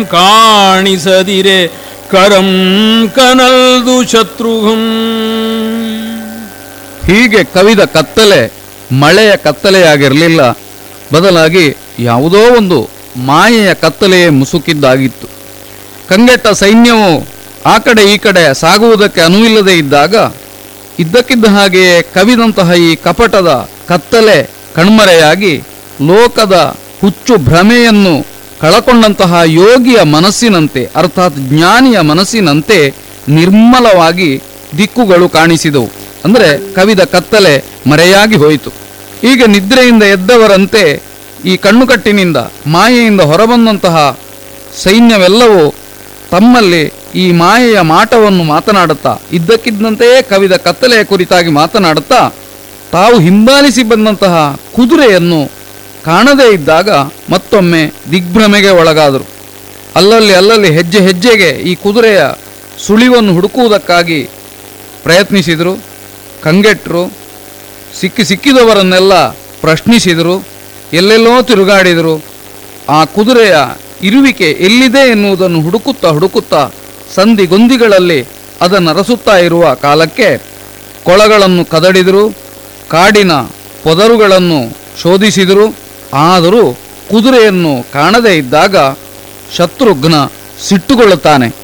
ಕಾಣಿಸದಿರೆ ಕರಂ ಕನಲ್ದು ಶತ್ರುಘ್ನ ಹೀಗೆ ಕವಿದ ಕತ್ತಲೆ ಮಳೆಯ ಕತ್ತಲೆಯಾಗಿರಲಿಲ್ಲ ಬದಲಾಗಿ ಯಾವುದೋ ಒಂದು ಮಾಯೆಯ ಕತ್ತಲೆಯೇ ಮುಸುಕಿದ್ದಾಗಿತ್ತು ಕಂಗೆಟ್ಟ ಸೈನ್ಯವು ಆ ಕಡೆ ಈ ಕಡೆ ಸಾಗುವುದಕ್ಕೆ ಅನುವಿಲ್ಲದೆ ಇದ್ದಾಗ ಇದ್ದಕ್ಕಿದ್ದ ಹಾಗೆಯೇ ಕವಿದಂತಹ ಈ ಕಪಟದ ಕತ್ತಲೆ ಕಣ್ಮರೆಯಾಗಿ ಲೋಕದ ಹುಚ್ಚು ಭ್ರಮೆಯನ್ನು ಕಳಕೊಂಡಂತಹ ಯೋಗಿಯ ಮನಸ್ಸಿನಂತೆ ಅರ್ಥಾತ್ ಜ್ಞಾನಿಯ ಮನಸ್ಸಿನಂತೆ ನಿರ್ಮಲವಾಗಿ ದಿಕ್ಕುಗಳು ಕಾಣಿಸಿದವು ಅಂದರೆ ಕವಿದ ಕತ್ತಲೆ ಮರೆಯಾಗಿ ಹೋಯಿತು ಈಗ ನಿದ್ರೆಯಿಂದ ಎದ್ದವರಂತೆ ಈ ಕಣ್ಣುಕಟ್ಟಿನಿಂದ ಮಾಯೆಯಿಂದ ಹೊರಬಂದಂತಹ ಸೈನ್ಯವೆಲ್ಲವೂ ತಮ್ಮಲ್ಲಿ ಈ ಮಾಯೆಯ ಮಾಟವನ್ನು ಮಾತನಾಡುತ್ತಾ ಇದ್ದಕ್ಕಿದ್ದಂತೆಯೇ ಕವಿದ ಕತ್ತಲೆಯ ಕುರಿತಾಗಿ ಮಾತನಾಡುತ್ತಾ ತಾವು ಹಿಂಬಾಲಿಸಿ ಬಂದಂತಹ ಕುದುರೆಯನ್ನು ಕಾಣದೇ ಇದ್ದಾಗ ಮತ್ತೊಮ್ಮೆ ದಿಗ್ಭ್ರಮೆಗೆ ಒಳಗಾದರು ಅಲ್ಲಲ್ಲಿ ಅಲ್ಲಲ್ಲಿ ಹೆಜ್ಜೆ ಹೆಜ್ಜೆಗೆ ಈ ಕುದುರೆಯ ಸುಳಿವನ್ನು ಹುಡುಕುವುದಕ್ಕಾಗಿ ಪ್ರಯತ್ನಿಸಿದರು ಕಂಗೆಟ್ಟರು ಸಿಕ್ಕಿ ಸಿಕ್ಕಿದವರನ್ನೆಲ್ಲ ಪ್ರಶ್ನಿಸಿದರು ಎಲ್ಲೆಲ್ಲೋ ತಿರುಗಾಡಿದರು ಆ ಕುದುರೆಯ ಇರುವಿಕೆ ಎಲ್ಲಿದೆ ಎನ್ನುವುದನ್ನು ಹುಡುಕುತ್ತಾ ಹುಡುಕುತ್ತಾ ಸಂಧಿಗೊಂದಿಗಳಲ್ಲಿ ಅದನ್ನು ಅರಸುತ್ತಾ ಇರುವ ಕಾಲಕ್ಕೆ ಕೊಳಗಳನ್ನು ಕದಡಿದರು ಕಾಡಿನ ಪೊದರುಗಳನ್ನು ಶೋಧಿಸಿದರು ಆದರೂ ಕುದುರೆಯನ್ನು ಕಾಣದೇ ಇದ್ದಾಗ ಶತ್ರುಘ್ನ ಸಿಟ್ಟುಗೊಳ್ಳುತ್ತಾನೆ